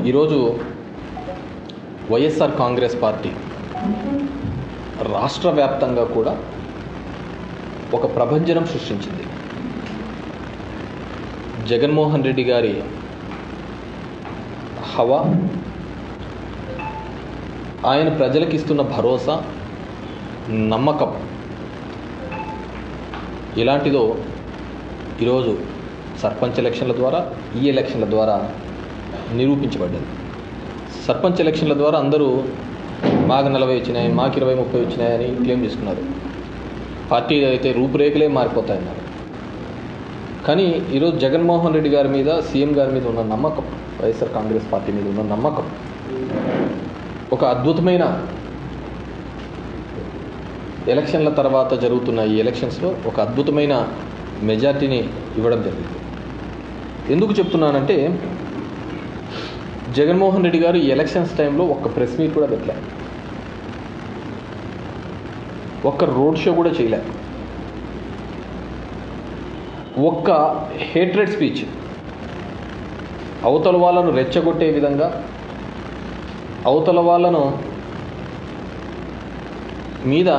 ఈరోజు వైఎస్ఆర్ కాంగ్రెస్ పార్టీ రాష్ట్ర వ్యాప్తంగా కూడా ఒక ప్రభంజనం సృష్టించింది జగన్మోహన్ రెడ్డి గారి హవా ఆయన ప్రజలకు ఇస్తున్న భరోసా నమ్మకం ఇలాంటిదో ఈరోజు సర్పంచ్ ఎలక్షన్ల ద్వారా ఈ ఎలక్షన్ల ద్వారా నిరూపించబడ్డది సర్పంచ్ ఎలక్షన్ల ద్వారా అందరూ మాకు నలభై వచ్చినాయి మాకు ఇరవై ముప్పై వచ్చినాయని క్లెయిమ్ చేసుకున్నారు పార్టీ అయితే రూపురేఖలే మారిపోతాయన్నారు కానీ ఈరోజు జగన్మోహన్ రెడ్డి గారి మీద సీఎం గారి మీద ఉన్న నమ్మకం వైఎస్ఆర్ కాంగ్రెస్ పార్టీ మీద ఉన్న నమ్మకం ఒక అద్భుతమైన ఎలక్షన్ల తర్వాత జరుగుతున్న ఈ ఎలక్షన్స్లో ఒక అద్భుతమైన మెజార్టీని ఇవ్వడం జరిగింది ఎందుకు చెప్తున్నానంటే జగన్మోహన్ రెడ్డి గారు ఈ ఎలక్షన్స్ టైంలో ఒక్క ప్రెస్ మీట్ కూడా పెట్టలే ఒక్క రోడ్ షో కూడా చేయలే ఒక్క హేట్రెడ్ స్పీచ్ అవతల వాళ్ళను రెచ్చగొట్టే విధంగా అవతల వాళ్ళను మీద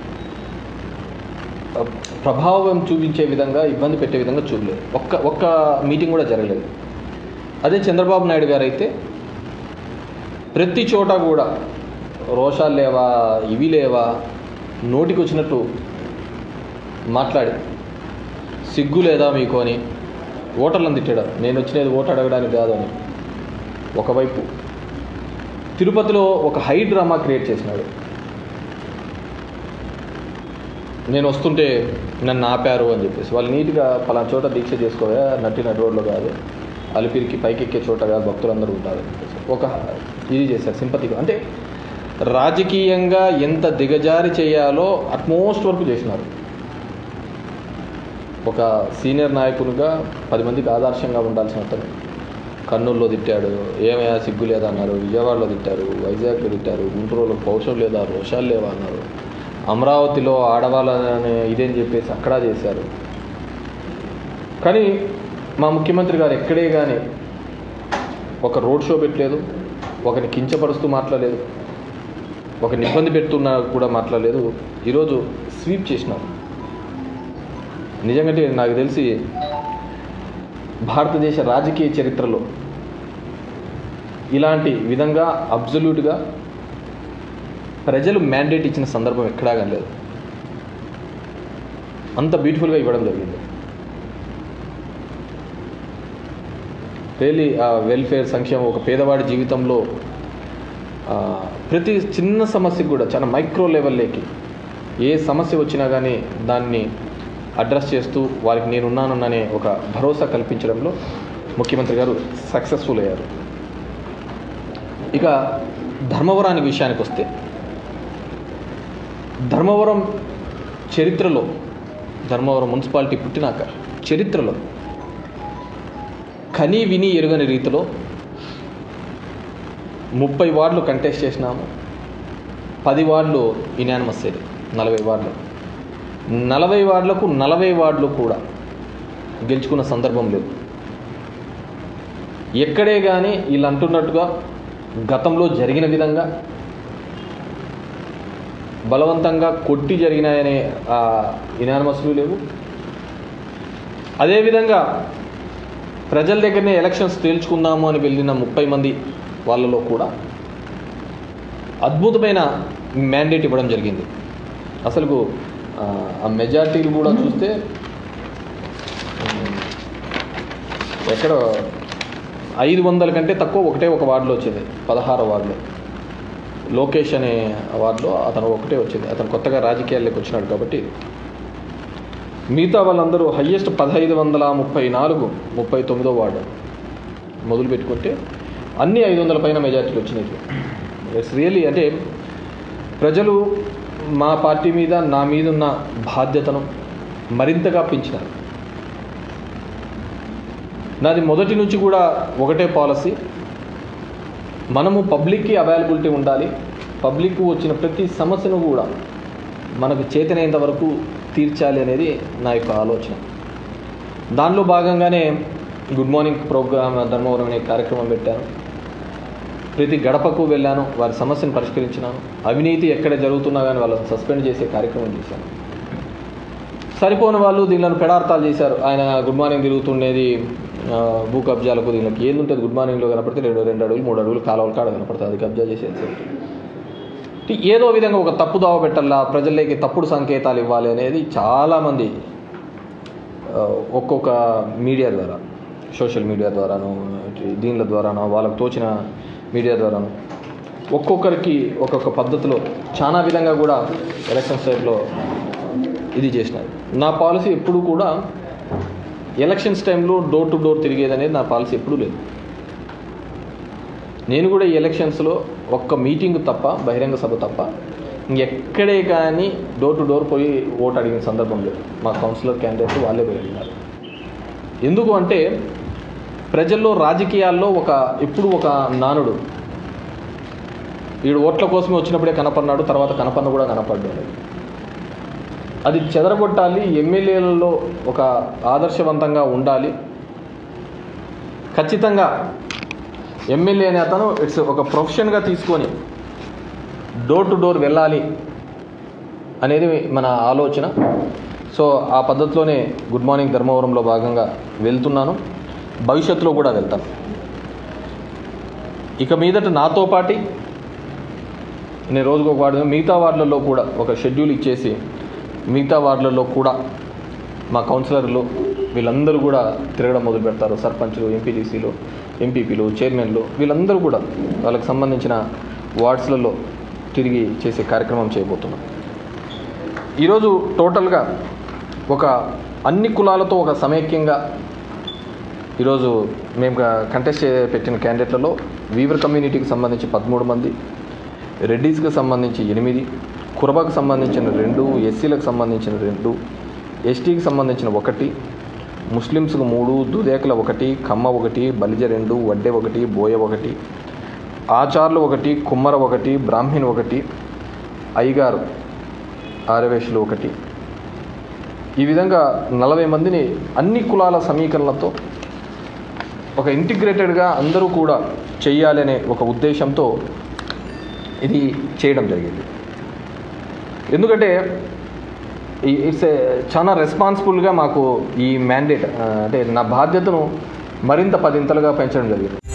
ప్రభావం చూపించే విధంగా ఇబ్బంది పెట్టే విధంగా చూడలేదు ఒక్క ఒక్క మీటింగ్ కూడా జరగలేదు అదే చంద్రబాబు నాయుడు గారు అయితే ప్రతి చోట కూడా రోషాలు లేవా ఇవి లేవా నోటికి వచ్చినట్టు మాట్లాడి సిగ్గు లేదా మీకు అని ఓటర్లను తిట్టాడు నేను వచ్చినది ఓటు అడగడానికి కాదు అని ఒకవైపు తిరుపతిలో ఒక హై డ్రామా క్రియేట్ చేసినాడు నేను వస్తుంటే నన్ను ఆపారు అని చెప్పేసి వాళ్ళు నీట్గా పలానా చోట దీక్ష చేసుకోవా నట్టిన రోడ్లో కాదు అలిపిరికి పైకెక్కే చోట కాదు భక్తులందరూ ఉంటారు అని చెప్పేసి ఒక ఇది చేశారు సింపతిగా అంటే రాజకీయంగా ఎంత దిగజారి చేయాలో అట్మోస్ట్ వరకు చేసినారు ఒక సీనియర్ నాయకునిగా పది మందికి ఆదర్శంగా ఉండాల్సిన అతను కర్నూలులో తిట్టాడు ఏమయ్యా సిగ్గు లేదా అన్నారు విజయవాడలో తిట్టారు వైజాగ్లో తిట్టారు గుంటూరులో పౌరుషం లేదా రోషాలు లేవా అన్నారు అమరావతిలో ఆడవాళ్ళని ఇదేం చెప్పేసి అక్కడ చేశారు కానీ మా ముఖ్యమంత్రి గారు ఎక్కడే కానీ ఒక రోడ్ షో పెట్టలేదు ఒకరిని కించపరుస్తూ మాట్లాడలేదు ఒకరిని ఇబ్బంది పెడుతున్నా కూడా మాట్లాడలేదు ఈరోజు స్వీప్ చేసినారు నిజంగా నాకు తెలిసి భారతదేశ రాజకీయ చరిత్రలో ఇలాంటి విధంగా అబ్జల్యూట్గా ప్రజలు మ్యాండేట్ ఇచ్చిన సందర్భం ఎక్కడా కానీ లేదు అంత బ్యూటిఫుల్గా ఇవ్వడం జరిగింది రియలీ ఆ వెల్ఫేర్ సంక్షేమం ఒక పేదవాడి జీవితంలో ఆ, ప్రతి చిన్న సమస్యకు కూడా చాలా మైక్రో లెవెల్లోకి ఏ సమస్య వచ్చినా కానీ దాన్ని అడ్రస్ చేస్తూ వారికి నేనున్నాననే ఒక భరోసా కల్పించడంలో ముఖ్యమంత్రి గారు సక్సెస్ఫుల్ అయ్యారు ఇక ధర్మవరానికి విషయానికి వస్తే ధర్మవరం చరిత్రలో ధర్మవరం మున్సిపాలిటీ పుట్టినాక చరిత్రలో కని విని ఎరుగని రీతిలో ముప్పై వార్డులు కంటెస్ట్ చేసినాము పది వార్డులు ఇనానిమస్ అయ్యాయి నలభై వార్డులు నలభై వార్డులకు నలభై వార్డులు కూడా గెలుచుకున్న సందర్భం లేదు ఎక్కడే కానీ వీళ్ళు అంటున్నట్టుగా గతంలో జరిగిన విధంగా బలవంతంగా కొట్టి జరిగినాయనే ఇనానమస్లు లేవు అదేవిధంగా ప్రజల దగ్గరనే ఎలక్షన్స్ తేల్చుకుందాము అని వెళ్ళిన ముప్పై మంది వాళ్ళలో కూడా అద్భుతమైన మ్యాండేట్ ఇవ్వడం జరిగింది అసలు ఆ, ఆ మెజార్టీలు కూడా చూస్తే ఉమ్, ఎక్కడ ఐదు వందల కంటే తక్కువ ఒకటే ఒక వార్డులో వచ్చేది పదహారు వార్డులో లోకేష్ అనే వార్డులో అతను ఒకటే వచ్చింది అతను కొత్తగా రాజకీయాల్లోకి వచ్చినాడు కాబట్టి మిగతా వాళ్ళందరూ హయ్యెస్ట్ పదహైదు వందల ముప్పై నాలుగు ముప్పై తొమ్మిదో వార్డు మొదలు పెట్టుకుంటే అన్ని ఐదు వందల పైన మెజార్టీలు వచ్చినాయి ఇట్స్ రియలీ అంటే ప్రజలు మా పార్టీ మీద నా మీద ఉన్న బాధ్యతను మరింతగా పెంచినారు నాది మొదటి నుంచి కూడా ఒకటే పాలసీ మనము పబ్లిక్కి అవైలబిలిటీ ఉండాలి పబ్లిక్ వచ్చిన ప్రతి సమస్యను కూడా మనకు చేతనైనంత వరకు తీర్చాలి అనేది నా యొక్క ఆలోచన దానిలో భాగంగానే గుడ్ మార్నింగ్ ప్రోగ్రామ్ ధర్మవరం అనే కార్యక్రమం పెట్టాను ప్రతి గడపకు వెళ్ళాను వారి సమస్యను పరిష్కరించినాను అవినీతి ఎక్కడ జరుగుతున్నా కానీ వాళ్ళని సస్పెండ్ చేసే కార్యక్రమం చేశాను సరిపోని వాళ్ళు దీనిలను పెడార్థాలు చేశారు ఆయన గుడ్ మార్నింగ్ తిరుగుతుండేది ఆ, భూ కబ్జాలకు దీనికి ఏంది ఉంటుంది గుడ్ మార్నింగ్లో కనపడితే రెండు రెండు అడుగులు మూడు అడుగులు కాలువల కాడ కనపడుతుంది అది కబ్జా చేసేది అంటే ఏదో విధంగా ఒక తప్పు దావ పెట్టాలా ప్రజల్లోకి తప్పుడు సంకేతాలు ఇవ్వాలి అనేది చాలామంది ఆ, ఒక్కొక్క మీడియా ద్వారా సోషల్ మీడియా ద్వారాను ఇటు దీనిల ద్వారాను వాళ్ళకు తోచిన మీడియా ద్వారాను ఒక్కొక్కరికి ఒక్కొక్క పద్ధతిలో చాలా విధంగా కూడా ఎలక్షన్స్ టైంలో ఇది చేసినారు నా పాలసీ ఎప్పుడు కూడా ఎలక్షన్స్ టైంలో డోర్ టు డోర్ తిరిగేది అనేది నా పాలసీ ఎప్పుడూ లేదు నేను కూడా ఈ ఎలక్షన్స్లో ఒక్క మీటింగ్ తప్ప బహిరంగ సభ తప్ప ఇంకెక్కడే కానీ డోర్ టు డోర్ పోయి ఓటు అడిగిన సందర్భం లేదు మా కౌన్సిలర్ క్యాండిడేట్ వాళ్ళే పోయి అడిగినారు ఎందుకు అంటే ప్రజల్లో రాజకీయాల్లో ఒక ఎప్పుడు ఒక నానుడు వీడు ఓట్ల కోసమే వచ్చినప్పుడే కనపడినాడు తర్వాత కనపన్న కూడా కనపడ్డాడు అది చెదరగొట్టాలి ఎమ్మెల్యేలలో ఒక ఆదర్శవంతంగా ఉండాలి ఖచ్చితంగా ఎమ్మెల్యే అనే అతను ఇట్స్ ఒక ప్రొఫెషన్గా తీసుకొని డోర్ టు డోర్ వెళ్ళాలి అనేది మన ఆలోచన సో ఆ పద్ధతిలోనే గుడ్ మార్నింగ్ ధర్మవరంలో భాగంగా వెళ్తున్నాను భవిష్యత్తులో కూడా వెళ్తాను ఇక మీదట నాతో పాటి నేను రోజుకు ఒక వార్డు మిగతా వార్డులలో కూడా ఒక షెడ్యూల్ ఇచ్చేసి మిగతా వార్డులలో కూడా మా కౌన్సిలర్లు వీళ్ళందరూ కూడా తిరగడం మొదలు పెడతారు సర్పంచ్లు ఎంపీటీసీలు ఎంపీపీలు చైర్మన్లు వీళ్ళందరూ కూడా వాళ్ళకి సంబంధించిన వార్డ్స్లలో తిరిగి చేసే కార్యక్రమం చేయబోతున్నాం ఈరోజు టోటల్గా ఒక అన్ని కులాలతో ఒక సమైక్యంగా ఈరోజు మేము కంటెస్ట్ పెట్టిన క్యాండిడేట్లలో వీవర్ కమ్యూనిటీకి సంబంధించి పదమూడు మంది రెడ్డీస్కి సంబంధించి ఎనిమిది కురబకు సంబంధించిన రెండు ఎస్సీలకు సంబంధించిన రెండు ఎస్టీకి సంబంధించిన ఒకటి ముస్లిమ్స్కి మూడు దుదేకల ఒకటి కమ్మ ఒకటి బలిజ రెండు వడ్డె ఒకటి బోయ ఒకటి ఆచార్లు ఒకటి కుమ్మర ఒకటి బ్రాహ్మణ్ ఒకటి అయ్యగారు ఆరవేషులు ఒకటి ఈ విధంగా నలభై మందిని అన్ని కులాల సమీకరణలతో ఒక ఇంటిగ్రేటెడ్గా అందరూ కూడా చెయ్యాలనే ఒక ఉద్దేశంతో ఇది చేయడం జరిగింది ఎందుకంటే ఇట్స్ చాలా రెస్పాన్సిబుల్గా మాకు ఈ మ్యాండేట్ అంటే నా బాధ్యతను మరింత పదింతలుగా పెంచడం జరిగింది